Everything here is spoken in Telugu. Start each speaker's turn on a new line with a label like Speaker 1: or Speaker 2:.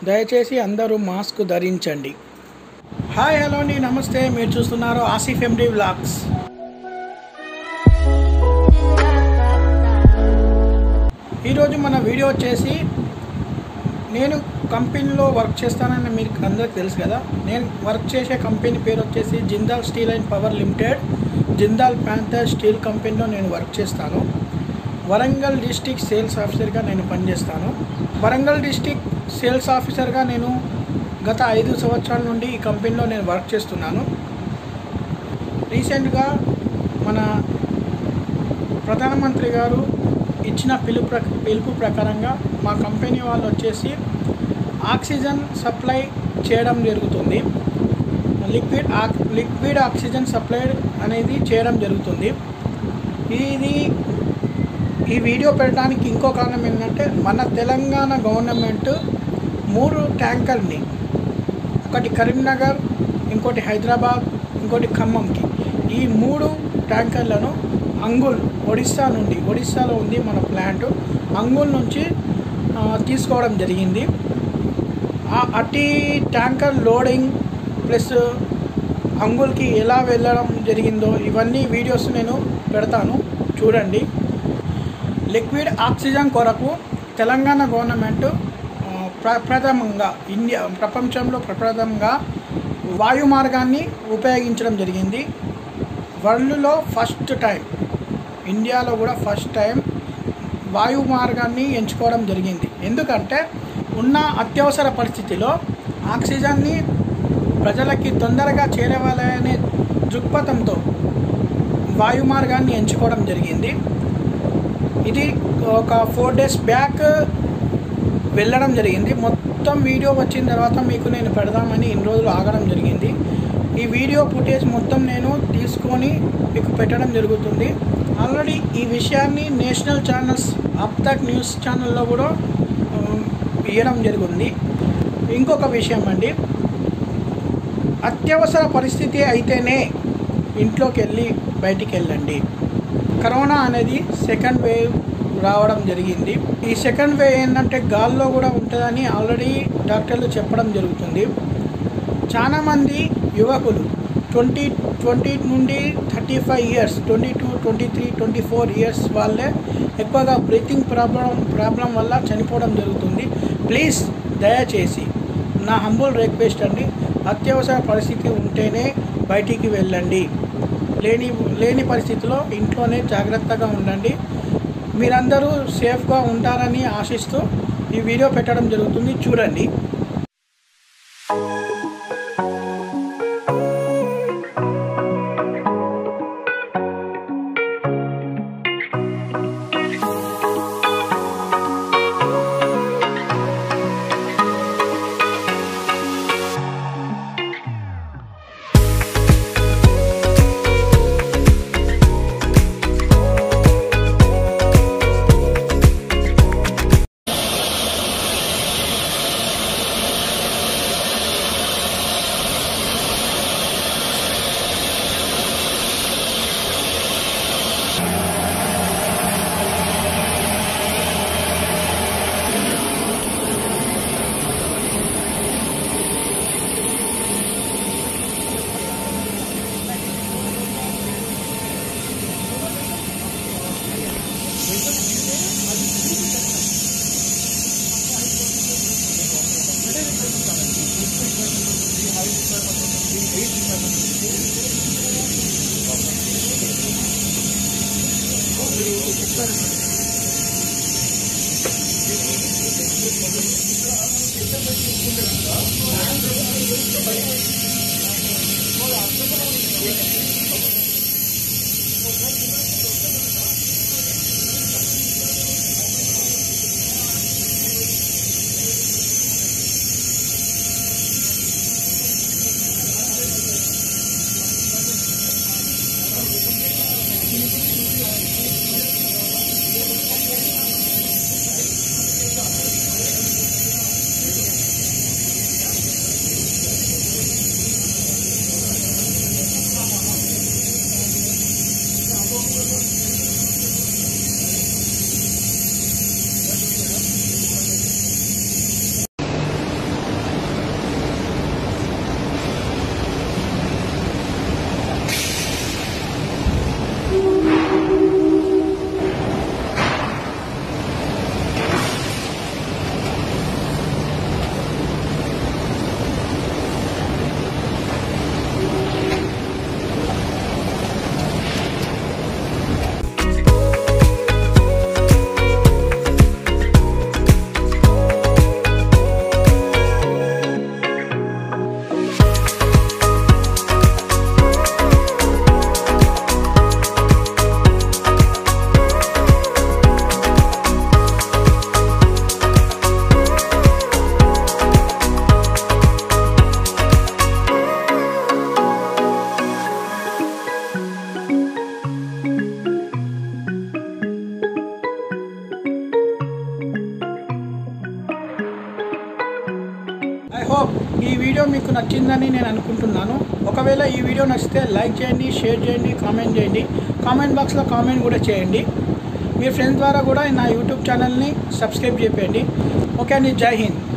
Speaker 1: దయచేసి అందరూ మాస్క్ ధరించండి హాయ్ హలో నీ నమస్తే మీరు చూస్తున్నారు ఆసిఫ్ ఎండి వ్లాగ్స్ ఈరోజు మన వీడియో వచ్చేసి నేను కంపెనీలో వర్క్ చేస్తానని మీకు అందరికి తెలుసు కదా నేను వర్క్ చేసే కంపెనీ పేరు వచ్చేసి Jindal steel and power limited Jindal panther steel కంపెనీలో నేను వర్క్ చేస్తాను వరంగల్ డిస్టిక్ సేల్స్ ఆఫీసర్గా నేను పనిచేస్తాను వరంగల్ డిస్టిక్ సేల్స్ ఆఫీసర్గా నేను గత ఐదు సంవత్సరాల నుండి ఈ కంపెనీలో నేను వర్క్ చేస్తున్నాను రీసెంట్గా మన ప్రధానమంత్రి గారు ఇచ్చిన పిలుపు ప్ర పిలుపు ప్రకారంగా మా కంపెనీ వాళ్ళు వచ్చేసి ఆక్సిజన్ సప్లై చేయడం జరుగుతుంది లిక్విడ్ ఆక్ లిక్విడ్ ఆక్సిజన్ సప్లై అనేది చేయడం జరుగుతుంది ఇది ఈ వీడియో పెట్టడానికి ఇంకో కారణం ఏంటంటే మన తెలంగాణ గవర్నమెంట్ మూడు ట్యాంకర్ని ఒకటి కరీంనగర్ ఇంకోటి హైదరాబాద్ ఇంకోటి ఖమ్మంకి ఈ మూడు ట్యాంకర్లను అంగుల్ ఒడిస్సా నుండి ఒడిస్సాలో ఉంది మన ప్లాంట్ అంగుల్ నుంచి ఆ, తీసుకోవడం జరిగింది ఆ అట్టి ట్యాంకర్ లోడింగ్ ప్లస్ అంగుల్కి ఎలా వెళ్ళడం జరిగిందో ఇవన్నీ వీడియోస్ నేను పెడతాను చూడండి లిక్విడ్ ఆక్సిజన్ కొరకు తెలంగాణ గవర్నమెంట్ ఆ, ప్రప్రథమంగా ఇండియా ప్రపంచంలో ప్రప్రథమంగా వాయు మార్గాన్ని ఉపయోగించడం జరిగింది వరల్డ్లో ఫస్ట్ టైం ఇండియాలో కూడా ఫస్ట్ టైం వాయు మార్గాన్ని ఎంచుకోవడం జరిగింది ఎందుకంటే ఉన్న అత్యవసర పరిస్థితిలో ఆక్సిజన్ని ప్రజలకి తొందరగా చేరవాలనే దృక్పథంతో వాయు మార్గాన్ని ఎంచుకోవడం జరిగింది ఇది ఒక ఫోర్ డేస్ బ్యాక్ వెళ్ళడం జరిగింది మొత్తం వీడియో వచ్చిన తర్వాత మీకు నేను పెడదామని ఇన్ని రోజులు ఆగడం జరిగింది ఈ వీడియో ఫుటేజ్ మొత్తం నేను తీసుకొని మీకు పెట్టడం జరుగుతుంది ఆల్రెడీ ఈ విషయాన్ని నేషనల్ ఛానల్స్ అప్ తక్ న్యూస్ ఛానల్లో కూడా ఉమ్, ఇవ్వడం జరిగింది ఇంకొక విషయం అండి అత్యవసర పరిస్థితి అయితేనే ఇంట్లోకి వెళ్ళి బయటికి వెళ్ళండి కరోనా అనేది సెకండ్ వేవ్ రావడం జరిగింది ఈ సెకండ్ వేవ్ ఏంటంటే గాల్లో కూడా ఉంటుందని ఆల్రెడీ డాక్టర్లు చెప్పడం జరుగుతుంది చాలామంది యువకులు ట్వంటీ ట్వంటీ నుండి thirty five years twenty two twenty three twenty four years వాళ్ళే ఎక్కువగా బ్రీతింగ్ ప్రాబ్లం ప్రాబ్లం వల్ల చనిపోవడం జరుగుతుంది ప్లీజ్ దయచేసి నా హంబుల్ రిక్వెస్ట్ అండి అత్యవసర పరిస్థితి ఉంటేనే బయటికి వెళ్ళండి లేని లేని పరిస్థితిలో ఇంట్లోనే జాగ్రత్తగా ఉండండి మీరందరూ సేఫ్గా ఉంటారని ఆశిస్తూ ఈ వీడియో పెట్టడం జరుగుతుంది చూడండి ఐ హోప్ ఈ వీడియో మీకు నచ్చిందని నేను అనుకుంటున్నాను ఒకవేళ ఈ వీడియో నచ్చితే లైక్ చేయండి షేర్ చేయండి కామెంట్ చేయండి కామెంట్ బాక్స్లో కామెంట్ కూడా చేయండి మీ ఫ్రెండ్స్ ద్వారా కూడా నా యూట్యూబ్ ఛానల్ని సబ్స్క్రైబ్ చేయండి ఓకే అండి జై హింద్